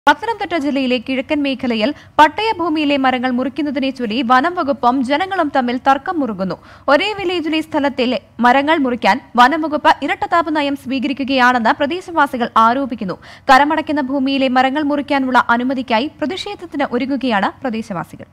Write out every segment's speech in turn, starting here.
പത്തനംതിട്ട ജില്ലയിലെ കിഴക്കൻ മേഖലയിൽ പട്ടയഭൂമിയിലെ മരങ്ങൾ മുറിക്കുന്നതിനെ ചൊല്ലി വനം വകുപ്പും ജനങ്ങളും തമ്മിൽ തർക്കം മുറുകുന്നു ഒരേ വില്ലേജിലെ സ്ഥലത്തിലെ മരങ്ങൾ മുറിക്കാൻ വനം വകുപ്പ് ഇരട്ടത്താപ്പ് നയം സ്വീകരിക്കുകയാണെന്ന് പ്രദേശവാസികൾ ആരോപിക്കുന്നു കരമടയ്ക്കുന്ന ഭൂമിയിലെ മരങ്ങൾ മുറിക്കാനുള്ള അനുമതിക്കായി പ്രതിഷേധത്തിന് ഒരുങ്ങുകയാണ് പ്രദേശവാസികൾ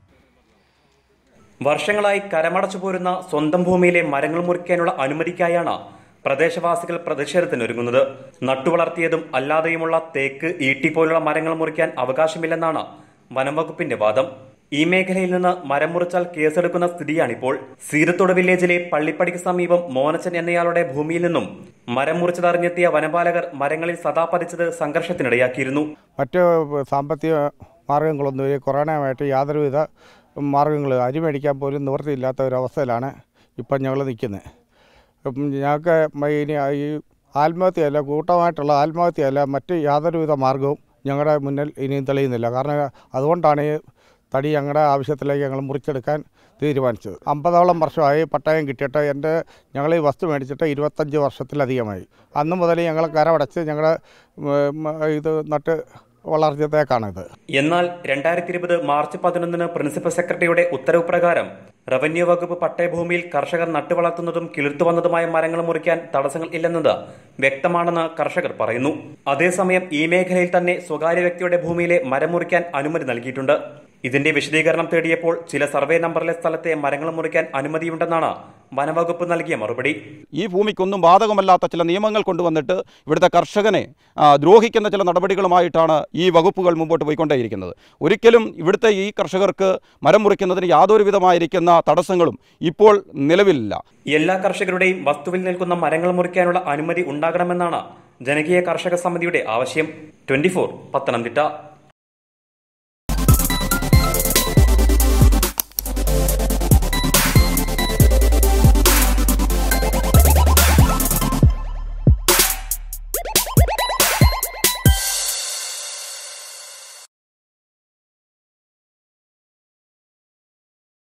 വർഷങ്ങളായി കരമടച്ചു പോരുന്ന സ്വന്തം ഭൂമിയിലെ മരങ്ങൾ മുറിക്കാനുള്ള അനുമതിക്കായാണ് പ്രദേശവാസികൾ പ്രതിഷേധത്തിനൊരുങ്ങുന്നത് നട്ടുവളർത്തിയതും അല്ലാതെയുമുള്ള തേക്ക് ഈട്ടി പോലുള്ള മരങ്ങൾ മുറിക്കാൻ അവകാശമില്ലെന്നാണ് വനംവകുപ്പിന്റെ വാദം ഈ മേഖലയിൽ നിന്ന് മരം മുറിച്ചാൽ കേസെടുക്കുന്ന സ്ഥിതിയാണിപ്പോൾ സീരത്തോട് വില്ലേജിലെ പള്ളിപ്പടിക്ക് സമീപം മോനച്ചൻ എന്നയാളുടെ ഭൂമിയിൽ നിന്നും മരം മുറിച്ചതറിഞ്ഞെത്തിയ വനപാലകർ മരങ്ങളിൽ സദാ പതിച്ചത് സംഘർഷത്തിനിടയാക്കിയിരുന്നു മറ്റ് സാമ്പത്തിക മാർഗങ്ങളൊന്നും ഈ കൊറോണയുമായിട്ട് യാതൊരുവിധ മാർഗങ്ങൾ അരി മേടിക്കാൻ പോലും നിവൃത്തിയില്ലാത്ത ഒരവസ്ഥയിലാണ് ഇപ്പം ഞങ്ങൾ നിൽക്കുന്നത് ഇപ്പം ഞങ്ങൾക്ക് മ- ഇനി ഈ ആത്മഹത്യയല്ല കൂട്ടമായിട്ടുള്ള ആത്മഹത്യയല്ല മറ്റ് യാതൊരുവിധ മാർഗവും ഞങ്ങളുടെ മുന്നിൽ ഇനിയും തെളിയുന്നില്ല കാരണം അതുകൊണ്ടാണ് ഈ തടി ഞങ്ങളുടെ ആവശ്യത്തിലേക്ക് ഞങ്ങൾ മുറിച്ചെടുക്കാൻ തീരുമാനിച്ചത് അമ്പതോളം വർഷമായി പട്ടയം കിട്ടിയിട്ട് എൻ്റെ ഞങ്ങൾ ഈ വസ്തു മേടിച്ചിട്ട് ഇരുപത്തഞ്ച് വർഷത്തിലധികമായി അന്ന് മുതൽ ഞങ്ങൾ കരമടച്ച് ഞങ്ങളുടെ ഉം, ഇത് നട്ട് വളർച്ചത്തേക്കാണിത് എന്നാൽ രണ്ടായിരത്തി ഇരുപത് മാർച്ച് പതിനൊന്നിന് പ്രിൻസിപ്പൽ സെക്രട്ടറിയുടെ ഉത്തരവ് പ്രകാരം റവന്യൂ വകുപ്പ് പട്ടയഭൂമിയിൽ കർഷകർ നട്ടുവളർത്തുന്നതും കിളിർത്തു വന്നതുമായ മരങ്ങൾ മുറിക്കാൻ തടസ്സങ്ങൾ ഇല്ലെന്നത് വ്യക്തമാണെന്ന് കർഷകർ പറയുന്നു അതേസമയം ഈ മേഖലയിൽ തന്നെ സ്വകാര്യ വ്യക്തിയുടെ ഭൂമിയിലെ മരം മുറിക്കാൻ അനുമതി നൽകിയിട്ടുണ്ട് ഇതിന്റെ വിശദീകരണം തേടിയപ്പോൾ ചില സർവേ നമ്പറിലെ സ്ഥലത്തെ മരങ്ങൾ മുറിക്കാൻ അനുമതിയുണ്ടെന്നാണ് വനവകുപ്പ് നൽകിയ മറുപടി ഈ ഭൂമിക്കൊന്നും ബാധകമല്ലാത്ത ചില നിയമങ്ങൾ കൊണ്ടുവന്നിട്ട് ഇവിടുത്തെ കർഷകനെ ആ, ദ്രോഹിക്കുന്ന ചില നടപടികളുമായിട്ടാണ് ഈ വകുപ്പുകൾ മുമ്പോട്ട് പോയിക്കൊണ്ടേയിരിക്കുന്നത് ഒരിക്കലും ഇവിടുത്തെ ഈ കർഷകർക്ക് മരം മുറിക്കുന്നതിന് യാതൊരു വിധമായിരിക്കുന്ന തടസ്സങ്ങളും ഇപ്പോൾ നിലവിലില്ല എല്ലാ കർഷകരുടെയും വസ്തുവിൽ നിൽക്കുന്ന മരങ്ങൾ മുറിക്കാനുള്ള അനുമതി ഉണ്ടാകണമെന്നാണ് ജനകീയ കർഷക സമിതിയുടെ ആവശ്യം ട്വന്റി പത്തനംതിട്ട